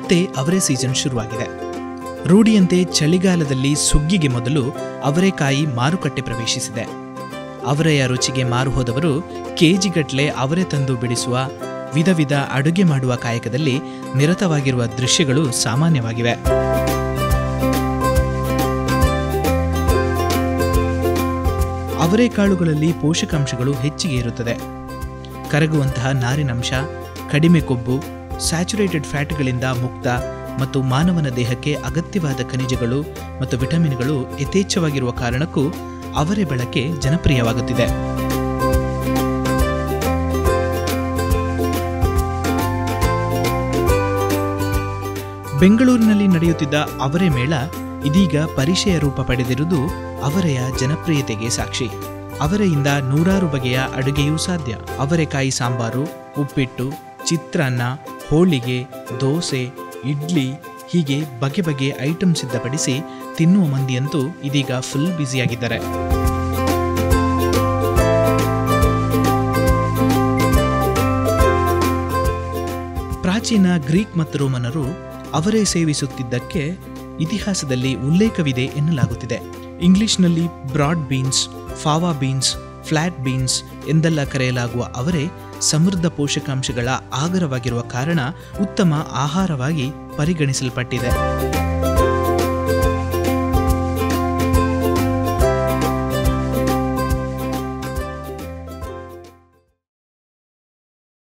ಮತ್ತೆ ಅವರೇ ಸೀಸನ್ ಶುರುವಾಗಿದೆ ರೂಢಿಯಂತೆ ಚಳಿಗಾಲದಲ್ಲಿ ಸುಗ್ಗಿಗೆ ಮೊದಲು ಅವರೆಕಾಯಿ ಮಾರುಕಟ್ಟೆ ಪ್ರವೇಶಿಸಿದೆ ಅವರೆಯ ರುಚಿಗೆ ಮಾರು ಹೋದವರು ಕೆಜಿಗಟ್ಲೆ ಅವರೆ ತಂದು ಬಿಡಿಸುವ ವಿಧ ವಿಧ ಅಡುಗೆ ಮಾಡುವ ಕಾಯಕದಲ್ಲಿ ನಿರತವಾಗಿರುವ ದೃಶ್ಯಗಳು ಸಾಮಾನ್ಯವಾಗಿವೆ ಅವರೆಕಾಳುಗಳಲ್ಲಿ ಪೋಷಕಾಂಶಗಳು ಹೆಚ್ಚಿಗೆ ಇರುತ್ತದೆ ಕರಗುವಂತಹ ನಾರಿನಂಶ ಕಡಿಮೆ ಕೊಬ್ಬು ಸ್ಯಾಚುರೇಟೆಡ್ ಫ್ಯಾಟ್ಗಳಿಂದ ಮುಕ್ತ ಮತ್ತು ಮಾನವನ ದೇಹಕ್ಕೆ ಅಗತ್ಯವಾದ ಖನಿಜಗಳು ಮತ್ತು ವಿಟಮಿನ್ಗಳು ಯಥೇಚ್ಛವಾಗಿರುವ ಕಾರಣಕ್ಕೂ ಅವರೆ ಬಳಕೆ ಜನಪ್ರಿಯವಾಗುತ್ತಿದೆ ಬೆಂಗಳೂರಿನಲ್ಲಿ ನಡೆಯುತ್ತಿದ್ದ ಅವರೆ ಮೇಳ ಇದೀಗ ಪರಿಚಯ ರೂಪ ಪಡೆದಿರುವುದು ಅವರೆಯ ಜನಪ್ರಿಯತೆಗೆ ಸಾಕ್ಷಿ ಅವರೆಯಿಂದ ನೂರಾರು ಬಗೆಯ ಅಡುಗೆಯೂ ಸಾಧ್ಯ ಅವರೆಕಾಯಿ ಸಾಂಬಾರು ಉಪ್ಪಿಟ್ಟು ಚಿತ್ರಾನ್ನ ಹೋಳಿಗೆ ದೋಸೆ ಇಡ್ಲಿ ಹೀಗೆ ಬಗೆ ಬಗೆ ಐಟಮ್ ಸಿದ್ಧಪಡಿಸಿ ತಿನ್ನುವ ಮಂದಿಯಂತೂ ಇದೀಗ ಫುಲ್ ಬ್ಯುಸಿಯಾಗಿದ್ದಾರೆ ಪ್ರಾಚೀನ ಗ್ರೀಕ್ ಮತ್ತು ರೋಮನರು ಅವರೇ ಸೇವಿಸುತ್ತಿದ್ದಕ್ಕೆ ಇತಿಹಾಸದಲ್ಲಿ ಉಲ್ಲೇಖವಿದೆ ಎನ್ನಲಾಗುತ್ತಿದೆ ಇಂಗ್ಲಿಷ್ನಲ್ಲಿ broad beans fava beans flat beans ಎಂದೆಲ್ಲ ಕರೆಯಲಾಗುವ ಅವರೇ ಸಮೃದ್ಧ ಪೋಷಕಾಂಶಗಳ ಆಗರವಾಗಿರುವ ಕಾರಣ ಉತ್ತಮ ಆಹಾರವಾಗಿ ಪರಿಗಣಿಸಲ್ಪಟ್ಟಿದೆ